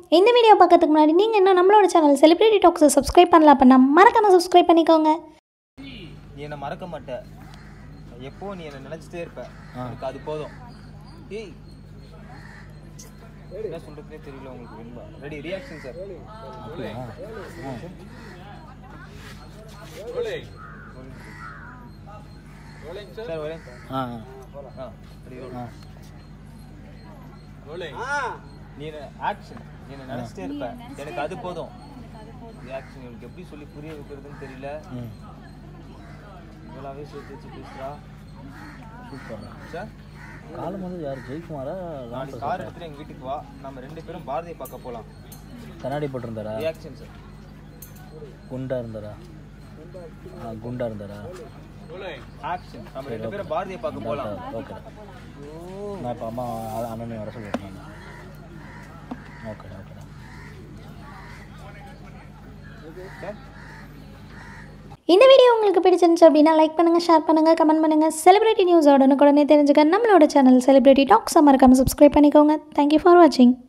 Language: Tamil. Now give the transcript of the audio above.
இந்த வீடியோ பார்க்கறதுக்கு முன்னாடி நீங்கள் இன்னும் நம்மளோட சேனல் செலிபிரிட்டி டாக்ஸை சப்ஸ்கிரைப் பண்ணல அப்படின்னா மறக்காமல் சப்ஸ்கிரைப் பண்ணிக்கோங்க நீ என்னை மறக்க மாட்ட எப்போ நீ என்னை நினைச்சிட்டே இருப்ப எனக்கு அது போதும் ஏய் என்ன சொல்றதுனே தெரியல உங்களுக்கு Venba ready reaction sir sir வரேன் ஆ ஆ ரெடி நீ ஆக்ஷன் நீ என்ன நினைச்சிட்டே இருப்ப எனக்கு அது போதும் ரியாக்ஷன் இவனுக்கு எப்படி சொல்லி புரிய வைக்கிறதுன்னு தெரியல ம் இவ்வளோவே சேர்த்து வச்சு பேசுறா சூப்பர் சார் காலம் வந்து யார் ஜெயக்குமாரா நாளைக்கு கார் எடுத்துட்டு எங்க வீட்டுக்கு வா நம்ம ரெண்டு பேரும் பாரதியை பார்க்க போலாம் கண்ணாடி போட்டிருந்தாரா ரியாக்ஷன் சார் குண்டா இருந்தாரா ஆ குண்டா இருந்தாரா ஆக்ஷன் நம்ம ரெண்டு பேரும் பாரதியை பார்க்க போலாம் ஓகே நான் இப்போ அம்மா அ- அண்ணனை வர சொல்லியிருக்கேன் ஓகேடா ஓகேடா சார் இந்த வீடியோ உங்களுக்கு பிடிச்சிருந்துச்சு அப்படின்னா லைக் பண்ணுங்கள் ஷேர் பண்ணுங்கள் கமெண்ட் பண்ணுங்கள் செலிபிரிட்டி நியூஸ் உடனுக்குடனே தெரிஞ்சுக்க நம்மளோட சேனல் செலிபிரிட்டி டாக்ஸை மறக்காமல் சப்ஸ்கிரைப் பண்ணிக்கோங்க தேங்க்யூ ஃபார் வாட்சிங்